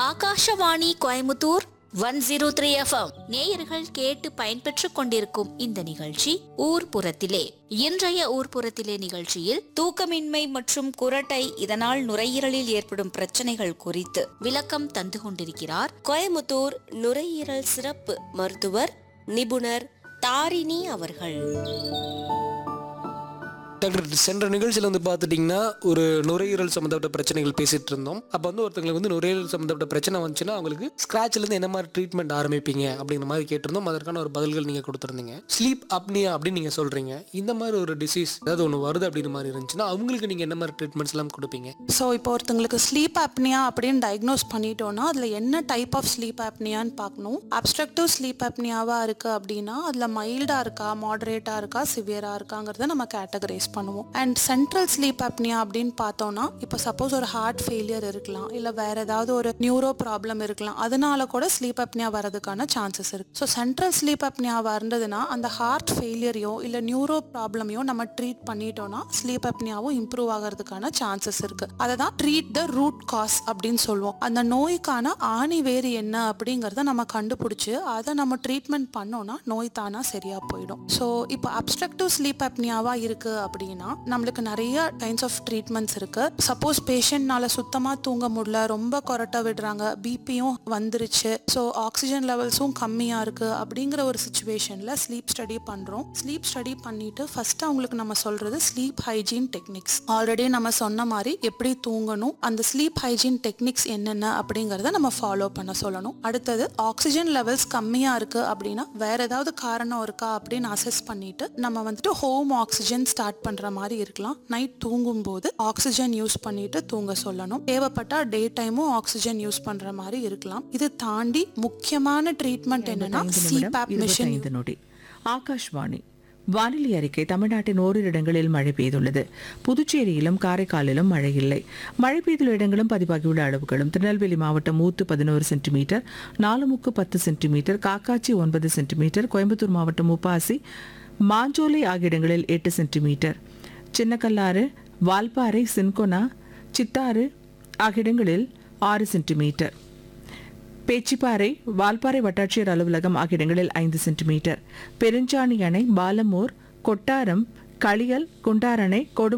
Akashvani Coimbatore one zero three FM நேயர்கள் கேட்டு பயன்பெற்றுக் கொண்டிருக்கும் இந்த நிகழ்ச்சி ஊர்ப்புறத்திலே இன்றைய ஊர்ப்புறத்திலே நிகழ்ச்சியில் தூக்கமின்மை மற்றும் குரட்டை இதனால் நுரையீரலில் ஏற்படும் பிரச்சனைகள் குறித்து விளக்கம் தந்து கொண்டிருக்கிறார் கோயமுத்தூர் நுரையீரல் சிறப்பு மருத்துவர் நிபுணர் தாரிணி அவர்கள் டாக்டர் சென்ற நிகழ்ச்சியில் வந்து பார்த்துட்டிங்கன்னா ஒரு நுரையீரல் சம்மந்தப்பட்ட பிரச்சனைகள் பேசிட்டு இருந்தோம் அப்போ வந்து ஒருத்தங்களுக்கு வந்து நுரையீரல் சம்மந்தப்பட்ட பிரச்சனை வந்துச்சுன்னா அவங்களுக்கு ஸ்க்ராட்ச்லேருந்து என்ன மாதிரி ட்ரீட்மெண்ட் ஆரம்பிப்பீங்க அப்படிங்கிற மாதிரி கேட்டிருந்தோம் அதற்கான ஒரு பதில்கள் நீங்கள் கொடுத்துருந்தீங்க ஸ்லீப் அப்னியா அப்படின்னு நீங்கள் சொல்கிறீங்க இந்த மாதிரி ஒரு டிசீஸ் ஏதாவது ஒன்று வருது அப்படின்ற மாதிரி இருந்துச்சுன்னா அவங்களுக்கு நீங்கள் என்ன மாதிரி ட்ரீட்மெண்ட்ஸ் எல்லாம் கொடுப்பீங்க ஸோ இப்போ ஒருத்தங்களுக்கு ஸ்லீப் apnea அப்படின்னு டயக்னோஸ் பண்ணிட்டோம்னா அதில் என்ன டைப் ஆஃப் ஸ்லீப் apneaன்னு பார்க்கணும் அப்ஸ்ட்ரக்டிவ் ஸ்லீப் apneaவா இருக்குது அப்படின்னா அதில் மைல்டாக இருக்கா மாடரேட்டாக இருக்கா சிவியராக இருக்காங்கிறத நம்ம கேட்டகரைஸ் பண்ணுவோம் அண்ட் சென்ட்ரல் ஸ்லீப் apnea அப்படின்னு பார்த்தோம்னா இப்போ சப்போஸ் ஒரு ஹார்ட் ஃபெயிலியர் இருக்கலாம் இல்லை வேற ஏதாவது ஒரு நியூரோ ப்ராப்ளம் இருக்கலாம் அதனால கூட ஸ்லீப் apnea வரதுக்கான சான்சஸ் இருக்கு ஸோ சென்ட்ரல் ஸ்லீப் apnea இருந்ததுன்னா அந்த ஹார்ட் ஃபெயிலியரையோ இல்லை நியூரோ ப்ராப்ளமையோ நம்ம ட்ரீட் பண்ணிட்டோம்னா ஸ்லீப் apneaவும் இம்ப்ரூவ் ஆகிறதுக்கான சான்சஸ் இருக்கு அதை தான் ட்ரீட் த ரூட் காஸ் அப்படின்னு சொல்லுவோம் அந்த நோய்க்கான ஆணி வேறு என்ன அப்படிங்கிறத நம்ம கண்டுபிடிச்சு அதை நம்ம ட்ரீட்மெண்ட் பண்ணோம்னா நோய் தானா சரியா போயிடும் ஸோ இப்போ அப்ஸ்ட்ரக்டிவ் ஸ்லீப் apneaவா இருக்கு அப்படின்னா நம்மளுக்கு நிறைய கைண்ட்ஸ் ஆஃப் ட்ரீட்மெண்ட்ஸ் இருக்கு சப்போஸ் பேஷண்ட்னால சுத்தமா தூங்க முடியல ரொம்ப கொரட்டை விடுறாங்க பிபியும் வந்துருச்சு ஸோ ஆக்சிஜன் லெவல்ஸும் கம்மியா இருக்கு அப்படிங்கிற ஒரு சுச்சுவேஷன்ல ஸ்லீப் ஸ்டடி பண்றோம் ஸ்லீப் ஸ்டடி பண்ணிட்டு ஃபர்ஸ்ட் அவங்களுக்கு நம்ம சொல்றது ஸ்லீப் ஹைஜீன் டெக்னிக்ஸ் ஆல்ரெடி நம்ம சொன்ன மாதிரி எப்படி தூங்கணும் அந்த ஸ்லீப் ஹைஜீன் டெக்னிக்ஸ் என்னென்ன அப்படிங்கறத நம்ம ஃபாலோ பண்ண சொல்லணும் அடுத்தது ஆக்சிஜன் லெவல்ஸ் கம்மியா இருக்கு அப்படின்னா வேற ஏதாவது காரணம் இருக்கா அப்படின்னு அசஸ் பண்ணிட்டு நம்ம வந்துட்டு ஹோம் ஆக்சிஜன் ஸ்டார்ட் பண்ற மாதிரி இருக்கலாம் நைட் தூங்கும் போது ஆக்சிஜன் யூஸ் பண்ணிட்டு தூங்க சொல்லணும் தேவைப்பட்டா டே டைமும் ஆக்சிஜன் யூஸ் பண்ற மாதிரி இருக்கலாம் இது தாண்டி முக்கியமான ட்ரீட்மெண்ட் என்னன்னா ஐந்து நிமிடம் சிபேப் மிஷின் இருபத்தைந்து நொடி ஆகாஷ்வாணி வானிலை அறிக்கை தமிழ்நாட்டின் ஓரிரு இடங்களில் மழை பெய்துள்ளது புதுச்சேரியிலும் காரைக்காலிலும் மழை இல்லை மழை பெய்துள்ள இடங்களும் பதிவாகியுள்ள அளவுகளும் திருநெல்வேலி மாவட்டம் ஊத்து பதினோரு சென்டிமீட்டர் நாலுமுக்கு பத்து சென்டிமீட்டர் காக்காச்சி ஒன்பது சென்டிமீட்டர் கோயம்புத்தூர் மாவட்டம் உப்பாசி மாஞ்சோலை ஆகிய இடங்களில் எட்டு சென்டிமீட்டர் சின்னக்கல்லாறு வால்பாறை சின்கொனா சித்தாறு ஆகிய இடங்களில் ஆறு சென்டிமீட்டர் பேச்சிப்பாறை வால்பாறை வட்டாட்சியர் அலுவலகம் ஆகிய இடங்களில் ஐந்து சென்டிமீட்டர் பெருஞ்சாணி அணை பாலமூர் கொட்டாரம் களியல் குண்டாரணை கொடு